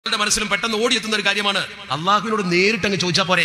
ളുടെ മനസ്സിലും പെട്ടെന്ന് ഓടിയെത്തുന്ന ഒരു കാര്യമാണ് അള്ളാഹുവിനോട് നേരിട്ട് അങ്ങ് ചോദിച്ചാൽ പോരെ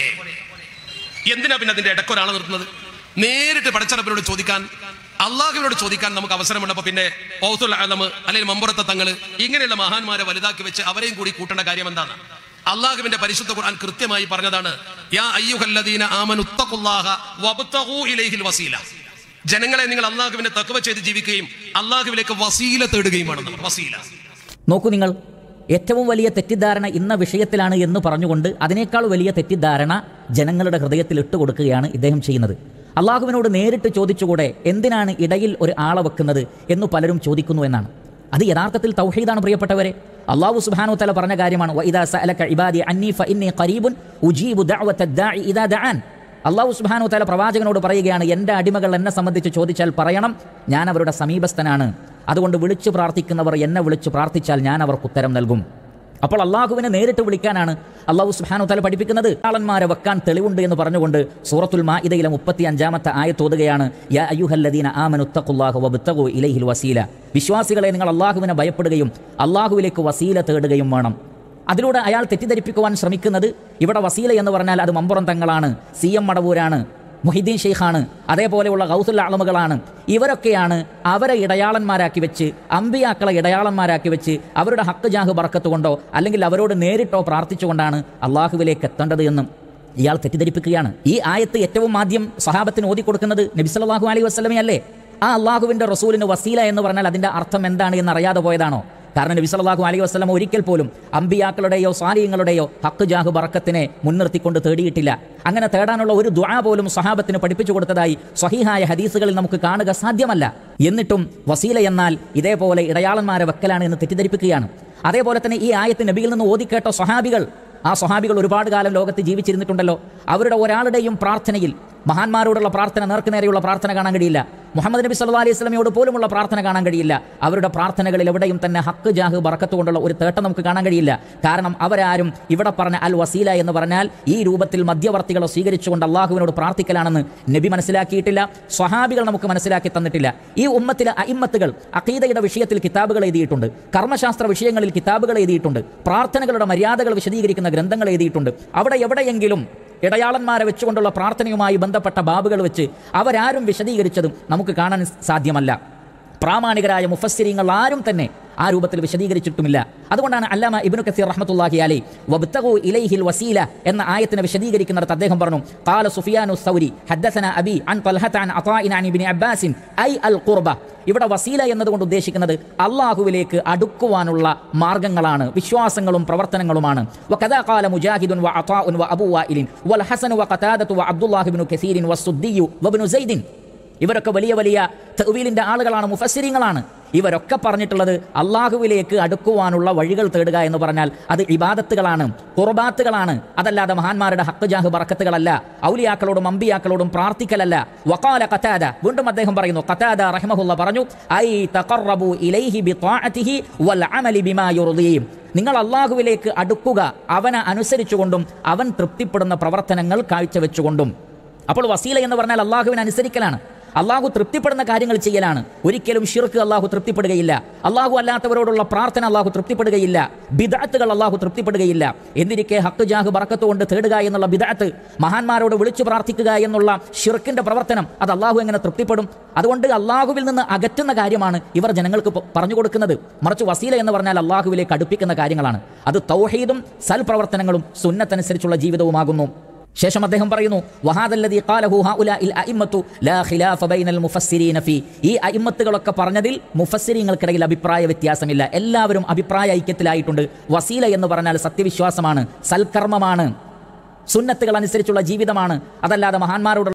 എന്തിനാ പിന്നെ അതിന്റെ ഇടക്കൊരാളെ നിർത്തുന്നത് നേരിട്ട് പടച്ചറപ്പിനോട് ചോദിക്കാൻ അള്ളാഹുവിനോട് ചോദിക്കാൻ നമുക്ക് അവസരമുള്ളപ്പോൾ പിന്നെ ഔത്തുൽ ആലം അല്ലെങ്കിൽ മമ്പുറത്തെ തങ്ങള് ഇങ്ങനെയുള്ള മഹാന്മാരെ വലുതാക്കി വെച്ച് അവരെയും കൂടി കൂട്ടേണ്ട കാര്യം എന്താണ് അള്ളാഹുവിന്റെ പരിശുദ്ധ ഖുർആൻ കൃത്യമായി പറഞ്ഞതാണ് യാ അയ്യുഹല്ലദീന ആമനുത്തഖുല്ലാഹ വബ്തഗൂ ഇലൈഹിൽ വസീല ജനങ്ങളെ നിങ്ങൾ അള്ളാഹുവിനെ തക്കവ ചെയ്ത് ജീവിക്കുകയും അള്ളാഹുവിലേക്ക് വസീല തേടുകയും വേണം നമ്മൾ വസീല നോക്കൂ നിങ്ങൾ ഏറ്റവും വലിയ തെറ്റിദ്ധാരണ ഇന്ന വിഷയത്തിലാണ് എന്ന് പറഞ്ഞുകൊണ്ട് അതിനേക്കാൾ വലിയ തെറ്റിദ്ധാരണ ജനങ്ങളുടെ ഹൃദയത്തിൽ ഇട്ടുകൊടുക്കുകയാണ് ഇദ്ദേഹം ചെയ്യുന്നത് അള്ളാഹുവിനോട് നേരിട്ട് ചോദിച്ചുകൂടെ എന്തിനാണ് ഇടയിൽ ഒരു ആളെ വെക്കുന്നത് എന്ന് പലരും ചോദിക്കുന്നു എന്നാണ് അത് യഥാർത്ഥത്തിൽ തൗഹീദാണ് പ്രിയപ്പെട്ടവരെ അള്ളാഹു സുബ്ഹാനഹു തആല പറഞ്ഞ കാര്യമാണ് വഇദാ സഅലക ഇബാദി അന്നി ഫഇന്നി ഖരീബുൻ ഉജീബു ദഅവത ദാഇ ഇദാ ദഅൻ അള്ളാഹു സുബ്ഹാനഹു തആല പ്രവാചകനോട് പറയുകയാണ് എൻ്റെ അടിമകൾ എന്നെ സംബന്ധിച്ച് ചോദിച്ചാൽ പറയണം ഞാൻ അവരുടെ സമീപസ്ഥനാണ് അതുകൊണ്ട് വിളിച്ചു പ്രാർത്ഥിക്കുന്നവർ എന്നെ വിളിച്ചു പ്രാർത്ഥിച്ചാൽ ഞാൻ അവർക്ക് ഉത്തരം നൽകും അപ്പോൾ അള്ളാഹുവിനെ നേരിട്ട് വിളിക്കാനാണ് അള്ളാഹു സുബ്ഹാനഹു തആല പഠിപ്പിക്കുന്നത് ആളന്മാരെ വെക്കാൻ തെളിവുണ്ട് എന്ന് പറഞ്ഞുകൊണ്ട് സൂറത്തുൽ മാഇദയിലെ മുപ്പത്തി അഞ്ചാമത്തെ ആയത്തോതുകയാണ് യാ അയ്യുഹല്ലദീന ആമനുത്തഖുല്ലാഹു വബ്തഗു ഇലൈഹിൽ വസീല വിശ്വാസികളെ നിങ്ങൾ അള്ളാഹുവിനെ ഭയപ്പെടുകയും അള്ളാഹുവിലേക്ക് വസീല തേടുകയും വേണം അതിലൂടെ അയാൾ തെറ്റിദ്ധരിപ്പിക്കുവാൻ ശ്രമിക്കുന്നത് ഇവിടെ വസീല എന്ന് പറഞ്ഞാൽ അത് മമ്പുറം തങ്ങളാണ് സി എം മടവൂരാണ് മുഹിദ്ദീൻ ഷെയ്ഖാണ് അതേപോലെയുള്ള ഗൗസുൽ അളമുകളാണ് ഇവരൊക്കെയാണ് അവരെ ഇടയാളന്മാരാക്കി വെച്ച് അമ്പിയാക്കളെ ഇടയാളന്മാരാക്കി വെച്ച് അവരുടെ ഹക്ക് ജാഹ് ബറക്കത്ത് കൊണ്ടോ അല്ലെങ്കിൽ അവരോട് നേരിട്ടോ പ്രാർത്ഥിച്ചുകൊണ്ടാണ് അള്ളാഹുവിലേക്ക് എത്തേണ്ടത് എന്നും ഇയാൾ തെറ്റിദ്ധരിപ്പിക്കുകയാണ് ഈ ആയത്ത് ഏറ്റവും ആദ്യം സഹാബത്തിന് ഓതി കൊടുക്കുന്നത് നബി സല്ലല്ലാഹു അലൈഹി വസല്ലമയല്ലേ ആ അള്ളാഹുവിന്റെ റസൂലിന് വസീല എന്ന് പറഞ്ഞാൽ അതിന്റെ അർത്ഥം എന്താണ് എന്ന് അറിയാതെ പോയതാണോ കാരണം നബി സല്ലല്ലാഹു അലൈഹി വസല്ലം ഒരിക്കൽ പോലും അമ്പിയാക്കളുടെയോ സാലിയങ്ങളുടെയോ ഹക്ക് ജാഹു ബറക്കത്തിനെ മുൻനിർത്തിക്കൊണ്ട് തേടിയിട്ടില്ല അങ്ങനെ തേടാനുള്ള ഒരു ദുആ പോലും സഹാബത്തിന് പഠിപ്പിച്ചു കൊടുത്തതായി സ്വഹീഹായ ഹദീസുകളിൽ നമുക്ക് കാണുക സാധ്യമല്ല എന്നിട്ടും വസീല എന്നാൽ ഇതേപോലെ ഇടയാളന്മാരെ വെക്കലാണ് എന്ന് തെറ്റിദ്ധരിപ്പിക്കുകയാണ് അതേപോലെ തന്നെ ഈ ആയത്ത് നബിയിൽ നിന്ന് ഓതിക്കേട്ട സ്വഹാബികൾ ആ സ്വഹാബികൾ ഒരുപാട് കാലം ലോകത്ത് ജീവിച്ചിരുന്നിട്ടുണ്ടല്ലോ അവരുടെ ഒരാളുടെയും പ്രാർത്ഥനയിൽ മഹാന്മാരോടുള്ള പ്രാർത്ഥന നേർക്കുനേരെയുള്ള പ്രാർത്ഥന കാണാൻ കഴിയില്ല മുഹമ്മദ് നബി സല്ലല്ലാഹു അലൈഹി വസല്ലമയോട് പോലുമുള്ള പ്രാർത്ഥന കാണാൻ കഴിയില്ല അവരുടെ പ്രാർത്ഥനകളിൽ എവിടെയും തന്നെ ഹക്ക് ജാഹ് ബറക്കത്ത് കൊണ്ടുള്ള ഒരു തേട്ടം നമുക്ക് കാണാൻ കഴിയില്ല കാരണം അവരാരും ഇവിടെ പറഞ്ഞ അൽ വസീല എന്ന് പറഞ്ഞാൽ ഈ രൂപത്തിൽ മധ്യവർത്തികളെ സ്വീകരിച്ചുകൊണ്ട് അള്ളാഹുവിനോട് പ്രാർത്ഥിക്കലാണെന്ന് നബി മനസ്സിലാക്കിയിട്ടില്ല സ്വഹാബികൾ നമുക്ക് മനസ്സിലാക്കി തന്നിട്ടില്ല ഈ ഉമ്മത്തിലെ അയിമ്മത്തുകൾ അഖീദയുടെ വിഷയത്തിൽ കിതാബുകൾ എഴുതിയിട്ടുണ്ട് കർമ്മശാസ്ത്ര വിഷയങ്ങളിൽ കിതാബുകൾ എഴുതിയിട്ടുണ്ട് പ്രാർത്ഥനകളുടെ മര്യാദകൾ വിശദീകരിക്കുന്ന ഗ്രന്ഥങ്ങൾ എഴുതിയിട്ടുണ്ട് അവിടെ എവിടെയെങ്കിലും ഇടയാളന്മാരെ വെച്ചുകൊണ്ടുള്ള പ്രാർത്ഥനയുമായി ബന്ധപ്പെട്ട ബാബുകൾ വെച്ച് അവരാരും വിശദീകരിച്ചതും നമുക്ക് കാണാൻ സാധ്യമല്ല പ്രാമാണികരായ മുഫസ്സിരിങ്ങൾ ആരും തന്നെ ആ രൂപത്തിൽ വിശദീകരിച്ചിട്ടുമില്ല അതുകൊണ്ടാണ് അല്ലാമ ഇബ്നു കസീർ റഹ്മത്തുള്ളാഹി അലൈ വബ്തഗു ഇലൈഹിൽ വസീല എന്ന ആയത്തിനെ വിശദീകരിക്കുന്നിടത്ത് അദ്ദേഹം പറഞ്ഞു ഖാല സുഫിയാനു സൗരി ഹദ്ദസന അബി അൻ തൽഹത അൻ അതാഇൻ അൻ ഇബ്നു അബ്ബാസിൻ ഐ അൽ ഖുർബ ഇവിടെ വസീല എന്നതുകൊണ്ട് ഉദ്ദേശിക്കുന്നത് അള്ളാഹുവിലേക്ക് അടുക്കുവാനുള്ള മാർഗങ്ങളാണ് വിശ്വാസങ്ങളും പ്രവർത്തനങ്ങളുമാണ് വകദാ ഖാല മുജാഹിദുൻ വ അതാഉൻ വ അബൂ വായിലിൻ വൽ ഹസൻ വ ഖതാദത്തു വ അബ്ദുല്ലാഹി ഇബ്നു കസീരിൻ വ സുദ്ദിയു വ ഇബ്നു സൈദിൻ ഇവരൊക്കെ വലിയ വലിയ തൗവീലിന്റെ ആളുകളാണ് മുഫസ്സിരിങ്ങളാണ് ഇവരൊക്കെ പറഞ്ഞിട്ടുള്ളത് അള്ളാഹുവിലേക്ക് അടുക്കുവാനുള്ള വഴികൾ തേടുക എന്ന് പറഞ്ഞാൽ അത് ഇബാദത്തുകളാണ് കുർബാത്തുകളാണ് അതല്ലാതെ മഹാന്മാരുടെ ഹക്ക് ജാഹ് ബറക്കത്തുകളല്ല ഔലിയാക്കളോടും അമ്പിയാക്കളോടും പ്രാർത്ഥിക്കലല്ല വഖാല ഖതാദ വീണ്ടും അദ്ദേഹം പറയുന്നു ഖതാദ റഹിമഹുല്ല പറഞ്ഞു ഐ തഖറബു ഇലൈഹി ബിത്വാഅതിഹി വൽ അമലി ബിമാ യുർദീം നിങ്ങൾ അള്ളാഹുവിലേക്ക് അടുക്കുക അവനെ അനുസരിച്ചുകൊണ്ടും അവൻ തൃപ്തിപ്പെടുന്ന പ്രവർത്തനങ്ങൾ കാഴ്ചവെച്ചുകൊണ്ടും അപ്പോൾ വസീല എന്ന് പറഞ്ഞാൽ അള്ളാഹുവിനെ അനുസരിക്കലാണ് അള്ളാഹു തൃപ്തിപ്പെടുന്ന കാര്യങ്ങൾ ചെയ്യലാണ് ഒരിക്കലും ഷിർക്ക് അള്ളാഹു തൃപ്തിപ്പെടുകയില്ല അള്ളാഹു അല്ലാത്തവരോടുള്ള പ്രാർത്ഥന അള്ളാഹു തൃപ്തിപ്പെടുകയില്ല ബിദാത്തുകൾ അള്ളാഹു തൃപ്തിപ്പെടുകയില്ല എന്നിരിക്കെ ഹക്ക് ജാഹ് ബറക്കത്ത് കൊണ്ട് തേടുക എന്നുള്ള ബിദാത്ത് മഹാന്മാരോട് വിളിച്ചു പ്രാർത്ഥിക്കുക എന്നുള്ള ഷിർക്കിന്റെ പ്രവർത്തനം അത് അള്ളാഹു എങ്ങനെ തൃപ്തിപ്പെടും അതുകൊണ്ട് അള്ളാഹുവിൽ നിന്ന് അകറ്റുന്ന കാര്യമാണ് ഇവർ ജനങ്ങൾക്ക് പ- പറഞ്ഞു കൊടുക്കുന്നത് മറിച്ച് വസീല എന്ന് പറഞ്ഞാൽ അള്ളാഹുവിലേക്ക് അടുപ്പിക്കുന്ന കാര്യങ്ങളാണ് അത് തൗഹീദും സൽപ്രവർത്തനങ്ങളും സുന്നത്തനുസരിച്ചുള്ള ജീവിതവുമാകുന്നു ശേഷം അദ്ദേഹം പറയുന്നു വഹാദല്ലദീ ഖാലഹു ഹൗലാഇൽ അഇമ്മത്തു ലാ ഖിലാഫ ബൈനൽ മുഫസ്സിരീന ഫീ ഈ അയിമ്മത്തുകളൊക്കെ പറഞ്ഞതിൽ മുഫസ്സിരീങ്ങൾക്കിടയിൽ അഭിപ്രായ വ്യത്യാസമില്ല എല്ലാവരും അഭിപ്രായ ഐക്യത്തിലായിട്ടുണ്ട് വസീല എന്ന് പറഞ്ഞാൽ സത്യവിശ്വാസമാണ് സൽക്കർമ്മമാണ് സുന്നത്തുകൾ അനുസരിച്ചുള്ള ജീവിതമാണ് അതല്ലാതെ മഹാന്മാരോടുള്ള